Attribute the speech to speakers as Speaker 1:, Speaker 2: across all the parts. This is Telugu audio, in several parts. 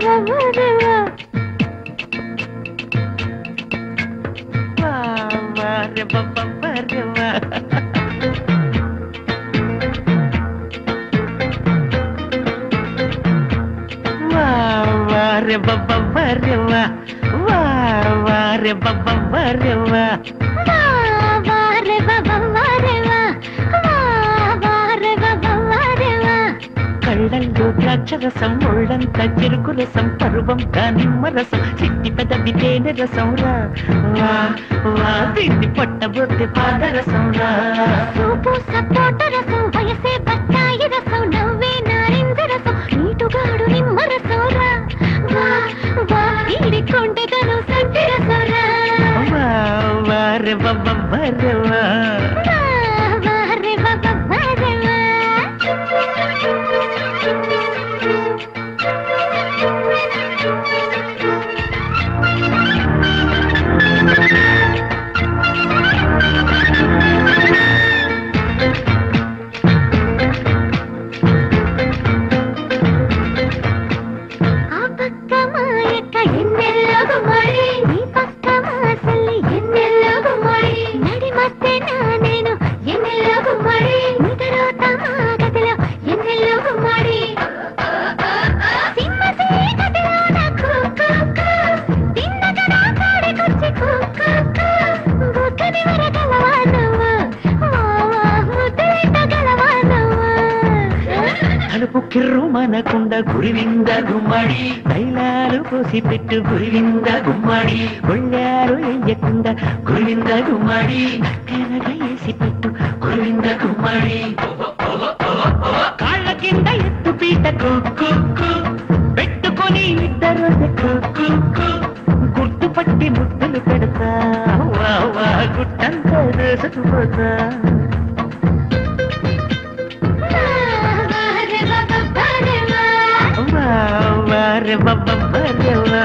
Speaker 1: వా వా రే బాబా వా రే వా వా వా రే బాబా వా రే వా వా వా రే బాబా వా రే వా కళ్ళల్లో ద్రాక్షరసం ఒళ్ళంతా చెరుకు రసం పరువం దానిమ్మ రసం చిట్టి పెదవి తేనె రసం రా వా వా తిండి పొట్టబొట్టి పాదరసం రా
Speaker 2: సూపు సపోట రసం వయసే బత్తాయి రసం నవ్వే నారింజ రసం నీటుగాడు నిమ్మ రసం రా వా వా ఈడి కొంటెదను సంటి రసం రా
Speaker 1: వా వా రే బాబా వా రే వా
Speaker 2: వా వా రే బాబా వా రే వా. ఆ పక్క మాయక్క ఎన్నెల్లో మడి ఈ పక్క మాసల్లి ఎన్నెల్లో మడి నడి మధ్య నేను ఎన్నెల్లో మడి నిదరోత మా గదిలో ఎన్నెల్లో మడి సింహ చీకటిలో నా కుక్కు తిన్నగడా కాడికొచ్చి కుక్కు బుక్కని వరగలవా నువ్వు వా వా ముద్దెట్టగలవా నువ్వు
Speaker 1: తలుపు కిర్రు మనకుండ గురివింద గుమ్మడి తైలాలు పోసి పెట్టు గురివింద గుమ్మడి గొళ్ళారు ఎయ్యకుండా గురివింద గుమ్మడి నక్కనగ వేసి పెట్టు గురివింద గుమ్మడి కాళ్ళ కింద ఎత్తు పీట కుక్కు పెట్టుకొని ఇద్దరు కుక్కు గుర్తుపట్టి ముద్దులు పెడతా వా వా గుట్టంతా రోజుకుపోతా వా వా రే బాబా వా రే వా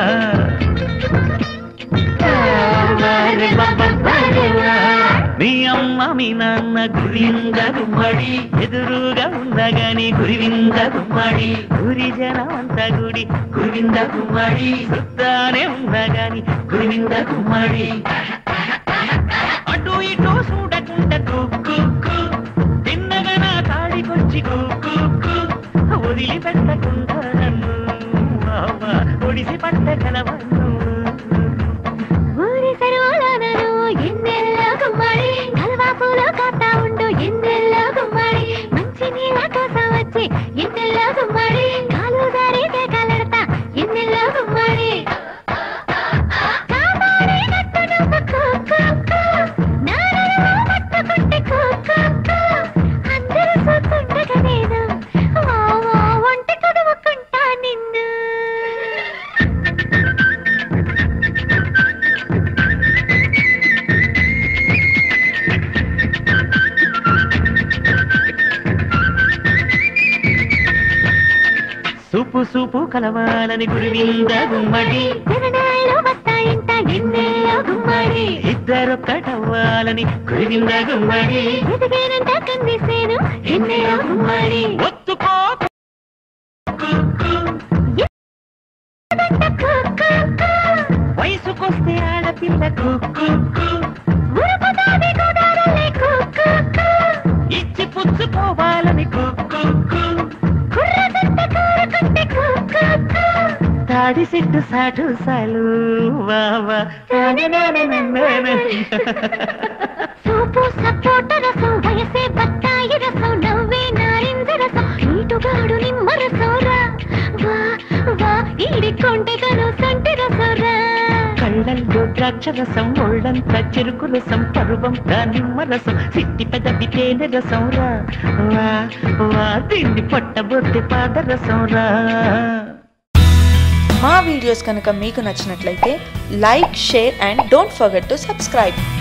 Speaker 1: వా రే బాబా వా రే వా. మీ అమ్మ మీ నాన్న గురింద గుమ్మడి ఎదురుగా ఉండగాని గురివింద గుమ్మడి గురి జనం అంతా గుడి గురివింద గుమ్మడి చుట్టానే ఉండగాని గురివింద గుమ్మడి అటు ఇటు చూడకుండా కుక్కు తిన్నగా నా కాడికొచ్చి కుక్కు వదిలిపెట్టకుండా నన్ను మామ ఒడిసి పట్టగలవన్ను
Speaker 2: ఊరి సరువులోనను ఎన్నెల్లో గుమ్మడి కల్వాపులో కాతా ఉండు ఎన్నెల్లో గుమ్మడి మంచి నీళ్ళ కోసం వచ్చి ఎన్నెల్లో గుమ్మడి కాలు జారితే కలడతా ఎన్నెల్లో గుమ్మడి కాపాడే నట్టు నువ్వు కుక్కు నారలో పట్టుకుంటే కుక్కు అందరూ చూస్తుండగా నేను వా వా ఒంటి కొడుకుంటా నిన్ను
Speaker 1: సూపు సూపు కలవాలని గురువింద గుమ్మడి
Speaker 2: తిరణాలు వస్తాయంట ఎన్నెల్లో గుమ్మడి
Speaker 1: ఇద్దరొక్కటవ్వాలని గురువింద గుమ్మడి
Speaker 2: ఎదిగేనంట కన్నేసేను ఎన్నెల్లో గుమ్మడి
Speaker 1: ఒత్తుకో
Speaker 2: ఎదంట కుక్కు
Speaker 1: వయసుకొస్తే ఆడపిల్ల కుక్కు
Speaker 2: ఉరుకుతాది కుదరలే కుక్కు
Speaker 1: ఇచ్చి పుచ్చుకోవాలని కుక్కు
Speaker 2: కుర్రదంత కోరుకుంటే కుక్కు
Speaker 1: తాడి సిట్టు సాటు సాలు వావా
Speaker 2: సూపు సపోట రసం వయసే బత్తాయి రసం నవ్వే నారింజ రసం నీటుగాడు నిమ్మ రసం రా వా వా ఈడి కొంటెదను సంటి రసం రా
Speaker 1: కళ్ళల్లో ద్రాక్ష రసం ఒళ్ళంతా చెరుకు రసం పరువం దానిమ్మ రసం సిట్టి పెదవి తేనె రసం రా వా వా తిండి పొట్టబొట్టి పాదరసం రా
Speaker 3: మా వీడియోస్ కనుక మీకు నచ్చినట్లయితే like share and don't forget to subscribe